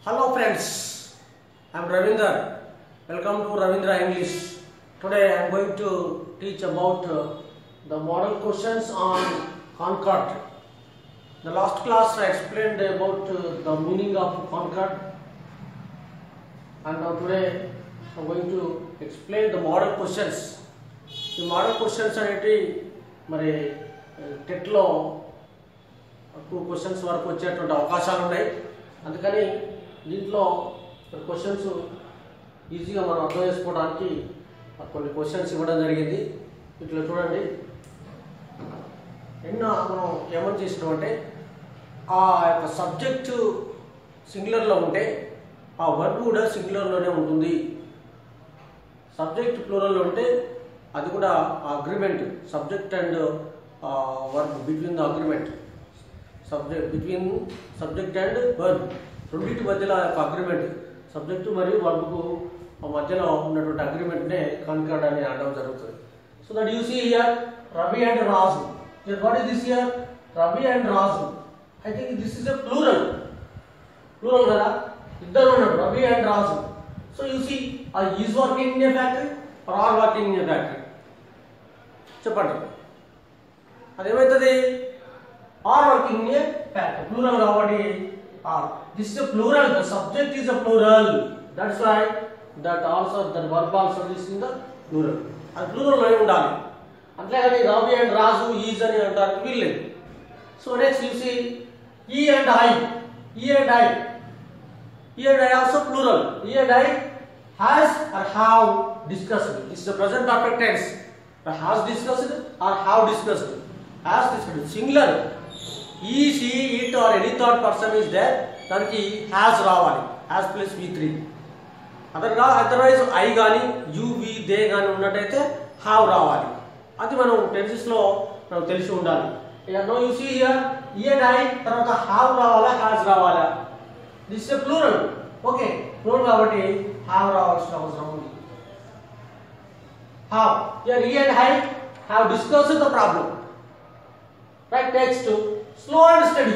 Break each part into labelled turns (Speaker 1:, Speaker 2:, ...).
Speaker 1: Hello friends, I am Ravinder. Welcome to Ravindra English. Today I am going to teach about uh, the model questions on Concord. The last class I explained about uh, the meaning of Concord and now today I am going to explain the model questions. ఈ model questions అనేవి మరి టెట్లో two questions వరకు వచ్చేటువంటి అవకాశాలు ఉన్నాయి అందుకని దీంట్లో క్వశ్చన్స్ ఈజీగా మనం అర్థం చేసుకోవడానికి కొన్ని క్వశ్చన్స్ ఇవ్వడం జరిగింది ఇట్లా చూడండి ఎన్నో మనం ఏమని చేసినాం అంటే ఆ యొక్క సబ్జెక్టు సింగులర్లో ఉంటే ఆ వర్డ్ కూడా సింగులర్లోనే ఉంటుంది సబ్జెక్ట్ ప్లూరల్లో ఉంటే అది కూడా agreement subject and verb between the agreement subject between subject and verb రెండింటి మధ్యలో ఆ యొక్క అగ్రిమెంట్ సబ్జెక్టు మరియు వర్బ్కు మధ్యలో ఉన్నటువంటి అగ్రిమెంట్నే కన్కర్డ్ అని అనడం జరుగుతుంది so that you see here Ravi and Raju what is this here Ravi and Raju I think this is a plural plural కదా ఇద్దరు ఉన్నారు Ravi and Raju so you see is working in a factory are are working in a factory చెప్పండి అదేమవుతుంది are working in a factory plural కాబట్టి are this is plural the subject is a plural that's why that also that verb also this in the plural అది plural అయి ఉండాలి అంతేగాని Ravi and Raju is అని అంటారు వీల్లేదు so next you see he and I he and I he and I also plural he and I has or have discussed. This is the present perfect tense. The has discussed or have discussed. Has discussed. Singular. He, she, it or any third person is there. దానికి has రావాలి has plus V three అదర్గా otherwise I కానీ you we they కానీ ఉన్నట్టయితే have రావాలి అది మనం టెన్సెస్లో మనం తెలిసి ఉండాలి no you see here he and I తర్వాత హ్యావ్ రావాలా హ్యాస్ రావాలా this a plural okay plural కాబట్టి హ్యావ్ రావాల్సిన అవసరం ఉంది have here he and I have discuss the problem right next slow and steady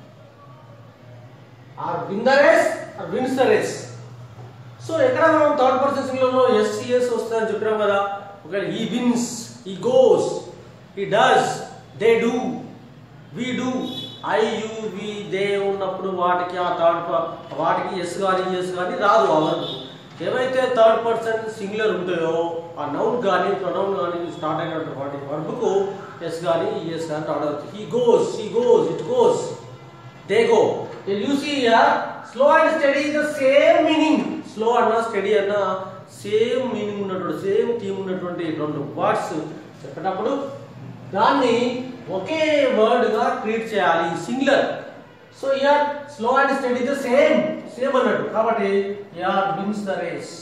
Speaker 1: are win the race are wins the race so ఎక్కడ మనం third person సింగులర్లో S సిఎస్ వస్తుందని చెప్పినాం కదా ఒకవేళ he wins he goes he does they do we do I you we they ఉన్నప్పుడు వాటికి ఆ థర్డ్ వాటికి ఎస్ కానీ ఎస్ కానీ రాదు ఆ వర్క్ ఏవైతే థర్డ్ పర్సన్ సింగులర్ ఉంటాయో ఆ నౌన్ కానీ ప్రొనౌన్ కానీ స్టార్ట్ అయినటువంటి వాటి వర్బ్కు ఎస్ కానీ ఎస్ కానీ రావడం he goes he goes it goes they go you see slow and steady is the same meaning slow అన్న స్టడీ అన్న సేమ్ మీనింగ్ ఉన్నటువంటి సేమ్ థీమ్ ఉన్నటువంటి రెండు వర్డ్స్ చెప్పేటప్పుడు దాన్ని ఒకే వర్డ్ గా ట్రీట్ చేయాలి singular so here slow and steady the same same అన్నట్టు కాబట్టి here wins the race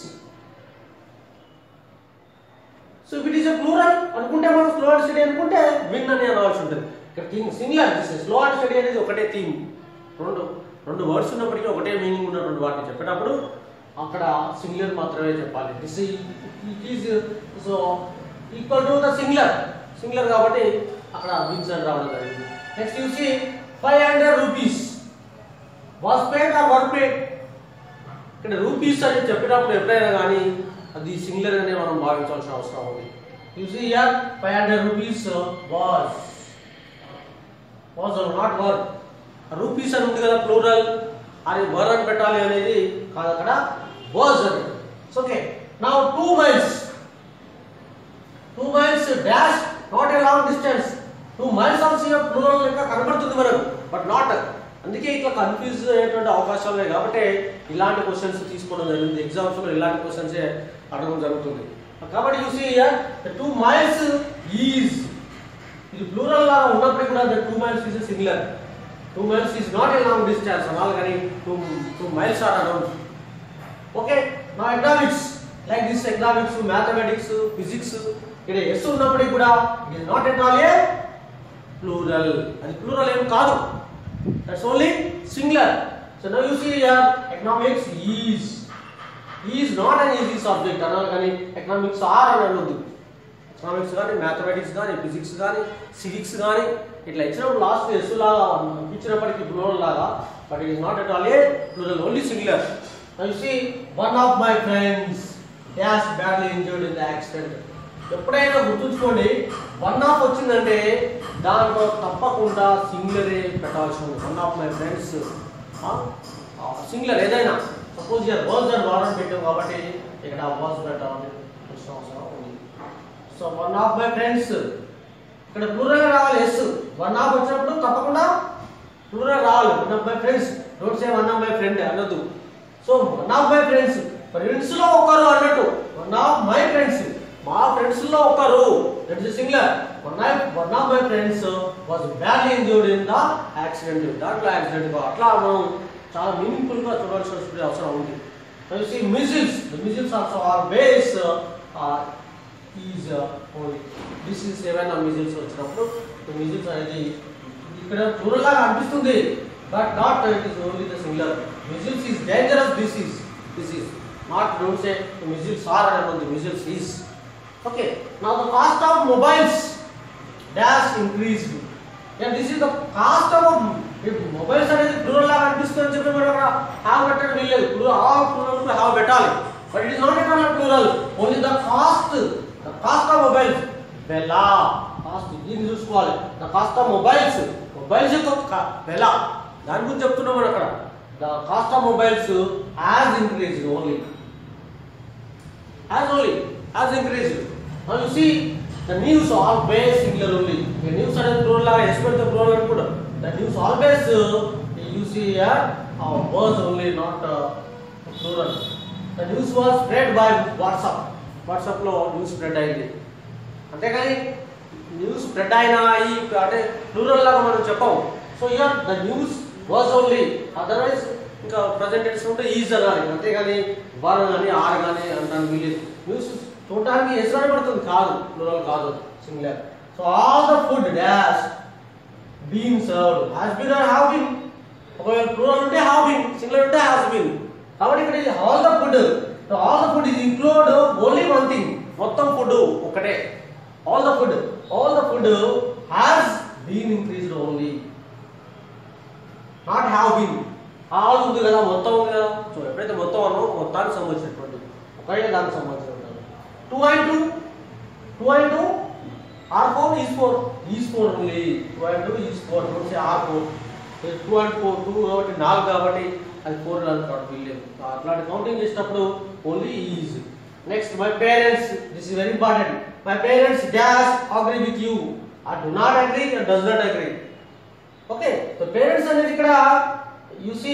Speaker 1: so it is a plural అనుకుంటే మనం స్లో అండ్ స్టడీ అనుకుంటే విన్ అని అనవలసి ఉంటుంది ఇక్కడ theme singular this slow and steady అనేది ఒకటే థీమ్ రెండు రెండు వర్డ్స్ ఉన్నప్పటికీ ఒకటే మీనింగ్ ఉన్నటువంటి వాటిని చెప్పేటప్పుడు అక్కడ సింగులర్ మాత్రమే చెప్పాలి this it is so equal to the singular singular కాబట్టి అక్కడ విన్స్ అని రావడం జరిగింది next you see five hundred rupees was paid are were paid ఇక్కడ రూపీస్ అని చెప్పినప్పుడు ఎప్పుడైనా కానీ అది సింగులర్ అనే మనం భావించాల్సిన అవసరం ఉంది you see here five hundred rupees was was not were rupees అని ఉంది కదా ప్లూరల్ అది వర్ అని పెట్టాలి అనేది కాదు అక్కడ వాజ్ అని ఓకే నా two miles two miles dash not a long distance two miles also plural లెక్క కనబడుతుంది మనకు బట్ నాట్ అందుకే ఇట్లా కన్ఫ్యూజ్ అయ్యేటువంటి అవకాశాలు ఉన్నాయి కాబట్టి ఇలాంటి క్వశ్చన్స్ తీసుకోవడం జరిగింది ఎగ్జామ్స్ లో ఇలాంటి క్వశ్చన్స్ అడగడం జరుగుతుంది కాబట్టి చూసి టూ మైల్స్ ఈజ్ ఇది ప్లూరల్ లాగా ఉన్నప్పటికీ కూడా two miles is similar two miles is not a long distance అనాలి కానీ two two miles are around okay నా economics like this economics mathematics physics ఇక్కడ ఎస్ ఉన్నప్పటికీ కూడా it is not at all a plural అది plural ఏం కాదు that's only singular so now you see here economics is is not an easy subject అనాలి కానీ economics or అని అనొద్దు ఎకనామిక్స్ కానీ మ్యాథమెటిక్స్ కానీ ఫిజిక్స్ కానీ సివిక్స్ కానీ ఇట్లా ఇచ్చినప్పుడు లాస్ట్ ఎస్ లాగా ఇచ్చినప్పటికీ ప్లూరల్ లాగా but it is not at all a plural, only singular. Now you see, one of my friends has badly injured in the accident. ఎప్పుడైనా గుర్తుంచుకోండి వన్ ఆఫ్ వచ్చిందంటే దాంట్లో తప్పకుండా సింగులరే పెట్టాల్సి ఉంది one of my friends singular ఏదైనా సపోజ్ ఇయర్ వర్స్ అండ్ వాటర్ పెట్టాం కాబట్టి ఇక్కడ వర్స్ పెట్టాలని ప్రశ్న అవసరం ఉంది so one of my friends ఇక్కడ ప్లూరల్ రావాలి ఎస్ వన్ ఆఫ్ వచ్చినప్పుడు తప్పకుండా ప్లూరల్ రావాలి one of my friends don't say one of my friend అనొద్దు so one of my friends friends లో ఒకరు అన్నట్టు వన్ ఆఫ్ మై ఫ్రెండ్స్ మా ఫ్రెండ్స్ లో ఒకరు that is singular one of one of my friends was badly injured in the accident దాంట్లో accident అట్లా మనం చాలా మీనింగ్ఫుల్ గా చూడాల్సిన అవసరం ఉంది you see measles the measles also are base is only this is ఏమైనా మిజిల్స్ వచ్చినప్పుడు మిజిల్స్ అనేది ఇక్కడ ప్లూరల్ లాగా అనిపిస్తుంది but not it is only the singular measles is dangerous disease disease not don't say measles are అని ఉంది measles is okay now the cost of mobiles dash increased and this is the cost of mobiles అనేది plural లాగా అనిపిస్తుంది అని చెప్పి మనం అక్కడ have పెట్టడం వీల్లేదు ప్లూరల్ ఆల్ ప్లూరల్ హ్యావ్ పెట్టాలి but it is not at all plural only the cost the cost of mobiles వెలా కాస్ట్ దీన్ని చూసుకోవాలి the cost of mobiles mobiles యొక్క వెలా దాని గురించి చెప్తున్నాం మనం అక్కడ the cost of mobiles has increased only has only has increased. Now you see the news always singular only. The news are plural laga expect the plural and put the news always uh, you see here uh, was only not uh, plural. The news was spread by WhatsApp. WhatsApp లో news spread అయింది అంతేగాని news spread అయినా ఈ అంటే plural లాగా మనం చెప్పాం so year the news was only otherwise ఇంకా ప్రజెంట్ టెన్స్ ఉంటే ఈజ్ అనాలి అంతేగాని వన్ కానీ ఆర్ కానీ అంటాను వీలేదు న్యూస్ చూడటానికి ఎసురాని పడుతుంది కాదు ప్లూరల్ కాదు singular so all the food dash been served has been or have been ఒకవేళ ప్లూరల్ ఉంటే హ్యావ్ బీన్ సింగులర్ ఉంటే హ్యాస్ బీన్ కాబట్టి ఇక్కడ all the food all the food is include only one thing మొత్తం food ఒకటే all the food all the food has been increased only not have been all ఉంది కదా మొత్తం ఉంది కదా సో ఎప్పుడైతే మొత్తం అన్నో మొత్తానికి సంబంధించినటువంటి ఒకటే దానికి సంబంధించిన two and two two and two or four is four is four ఉంది two and two is four నుంచి or four two and four two కాబట్టి నాలుగు కాబట్టి అది ఫోర్ అనుకోవడం వీల్లేదు అట్లాంటి కౌంటింగ్ చేసినప్పుడు only is next my parents this is very important my parents dash agree with you uh do not agree does not agree okay so parents అనేది ఇక్కడ you see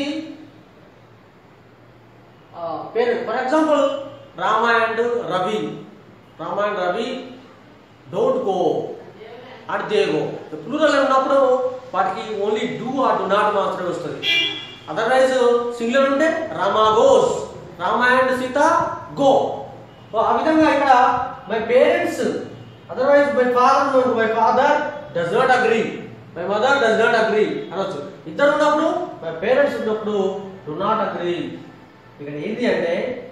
Speaker 1: parent for example Rama and Ravi Rama and Ravi don't go at they go plural ఉన్నప్పుడు వాటికి only do or do not మాత్రమే వస్తుంది otherwise singular ఉంటే Rama goes Rama and Sita go so ఆ విధంగా ఇక్కడ my parents otherwise my father my father does not agree my mother does not agree అనొచ్చు ఇద్దరు ఉన్నప్పుడు మై పేరెంట్స్ ఉన్నప్పుడు డు నాట్ అగ్రీ ఇక్కడ ఏంటి అంటే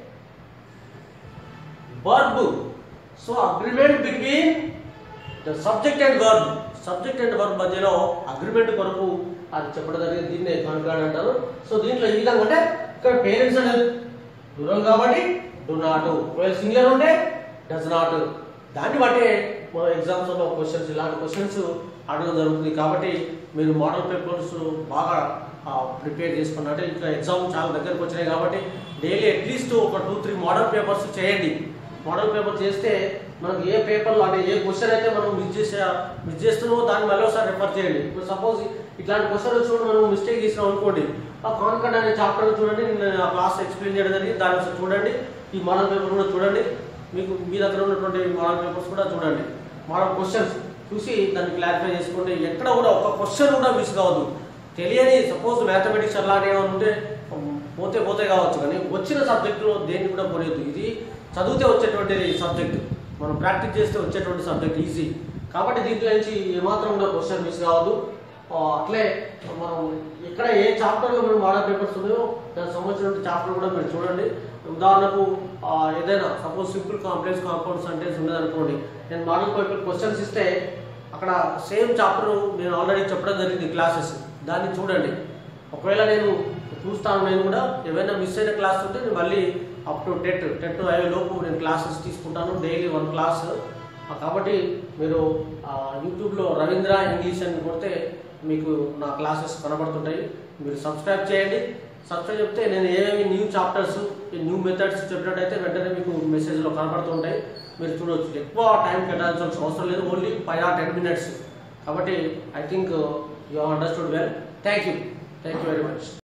Speaker 1: verb so agreement between the subject and verb subject and verb మధ్యలో agreement కొరకు అది చెప్పడం జరిగింది దీన్నే కాన్ఫిడెంట్ అంటారు సో దీంట్లో ఈ విధంగా అంటే ఇక్కడ పేరెంట్స్ అనేది దూరం కాబట్టి డు నాట్ ఒకవేళ సింగులర్ ఉంటే డస్ నాట్ దాన్ని బట్టే మన ఎగ్జామ్స్ లో క్వశ్చన్స్ ఇలాంటి క్వశ్చన్స్ అడగడం జరుగుతుంది కాబట్టి మీరు మోడల్ పేపర్స్ బాగా ప్రిపేర్ చేసుకున్నట్టు ఇంకా ఎగ్జామ్ చాలా దగ్గరకు వచ్చినాయి కాబట్టి డైలీ అట్లీస్ట్ ఒక టూ త్రీ మోడల్ పేపర్స్ చేయండి మోడల్ పేపర్ చేస్తే మనకు ఏ పేపర్లో అంటే ఏ క్వశ్చన్ అయితే మనం మిస్ చేసే మిస్ చేస్తున్నామో దాన్ని మళ్ళీ ఒకసారి రిఫర్ చేయండి ఇప్పుడు సపోజ్ ఇట్లాంటి క్వశ్చన్ వచ్చినప్పుడు మనం మిస్టేక్ చేసినాం అనుకోండి ఆ కాన్కట్ అనే చాప్టర్ చూడండి నేను ఆ క్లాస్ ఎక్స్ప్లెయిన్ చేయడం జరిగింది దాని ఒకసారి చూడండి ఈ మోడల్ పేపర్ కూడా చూడండి మీకు మీ దగ్గర ఉన్నటువంటి మోడల్ పేపర్స్ కూడా చూడండి మోడల్ క్వశ్చన్స్ చూసి దాన్ని క్లారిఫై చేసుకోండి ఎక్కడ కూడా ఒక క్వశ్చన్ కూడా మిస్ కావద్దు తెలియని సపోజ్ మ్యాథమెటిక్స్ అలాంటి ఏమైనా ఉంటే పోతే పోతే కావచ్చు కానీ వచ్చిన సబ్జెక్టులో దేన్ని కూడా పోలేదు ఇది చదివితే వచ్చేటువంటి సబ్జెక్ట్ మనం ప్రాక్టీస్ చేస్తే వచ్చేటువంటి సబ్జెక్ట్ ఈజీ కాబట్టి దీంట్లో నుంచి ఏమాత్రం కూడా క్వశ్చన్ మిస్ కావద్దు ఆ, అట్లే మనం ఎక్కడ ఏ చాప్టర్లో మనం మోడల్ పేపర్స్ ఉన్నాయో దానికి సంబంధించిన చాప్టర్ కూడా మీరు చూడండి ఉదాహరణకు ఆ, ఏదైనా suppose simple complex compound sentence ఉన్నదనుకోండి నేను మోడల్ పేపర్ క్వశ్చన్స్ ఇస్తే అక్కడ సేమ్ చాప్టర్ నేను ఆల్రెడీ చెప్పడం జరిగింది క్లాసెస్ దాన్ని చూడండి ఒకవేళ నేను చూస్తాను నేను కూడా ఏమైనా మిస్ అయిన క్లాస్ ఉంటే నేను మళ్ళీ అప్ టు టెట్ టెట్ అయ్యే లోపు నేను క్లాసెస్ తీసుకుంటాను డైలీ వన్ క్లాస్ ఆ, కాబట్టి మీరు ఆ, యూట్యూబ్లో రవీంద్ర ఇంగ్లీష్ అని కొడితే మీకు నా క్లాసెస్ కనబడుతుంటాయి మీరు సబ్స్క్రైబ్ చేయండి సబ్స్క్రైబ్ చెప్తే నేను ఏమేమి న్యూ చాప్టర్స్ న్యూ మెథడ్స్ చెప్పినట్టయితే వెంటనే మీకు మెసేజ్లో కనబడుతుంటాయి మీరు చూడవచ్చు ఎక్కువ టైం కేటాయించాల్సిన అవసరం లేదు only five or ten minutes కాబట్టి I think you understood well thank you thank you very much